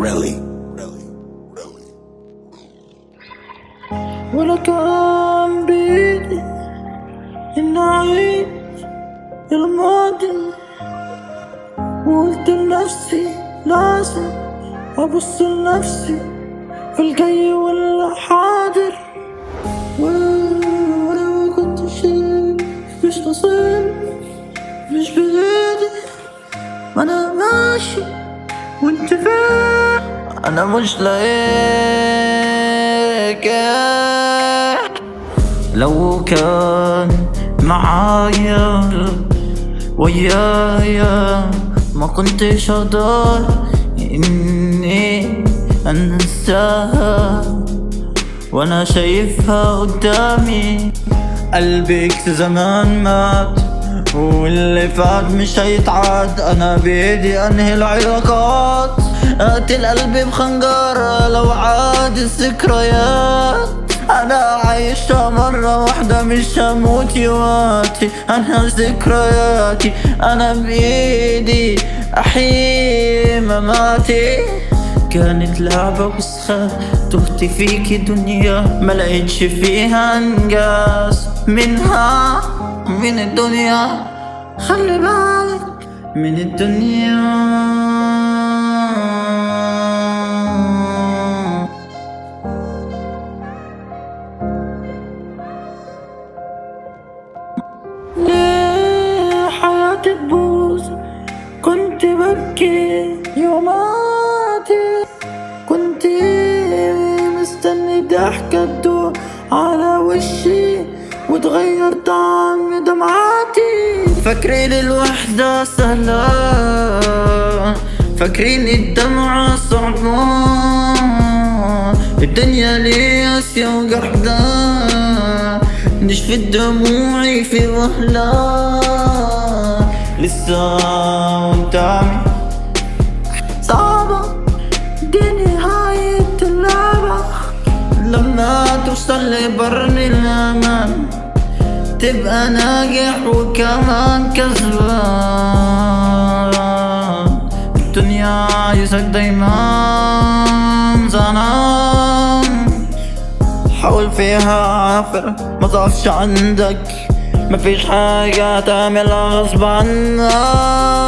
really, really, really. ولا كان بيدي إن أعيش الماضي وقلت لنفسي لازم أبص لنفسي في الجاي والحاضر وأنا ما كنت شايف مش نصيب مش بإيدي ما أنا ماشي وأنت فين أنا مش لاقيك لو كان معايا ويايا ما كنتش اقدر اني انساها وانا شايفها قدامي قلبك زمان مات واللي فات مش هيتعاد انا بايدي انهي العلاقات اقتل قلبي بخنجرة لو عاد الذكريات انا عايشة مرة واحدة مش هموت يواتي انهي ذكرياتي انا بايدي احيي مماتي كانت لعبة وسخة تهت فيكي دنيا ما لقيتش فيها انجاز منها من الدنيا خلي بالك من الدنيا ليه حياتي تبوظ كنت ببكي يوماتي كنت مستني ضحكة تدور على وشي وتغير طعم دمعاتي فاكرين الوحدة سهلة فاكرين الدمعة صعبة الدنيا لي قاسية وقحدة نشفت دموعي في وهلة لسه قدامي صعبة دي نهاية اللعبة لما توصل لبر الأمان تبقى ناجح وكمان كسبان الدنيا عايزك دايما زنان حاول فيها عافر ما تقفش عندك مفيش حاجة تعملها غصب عنك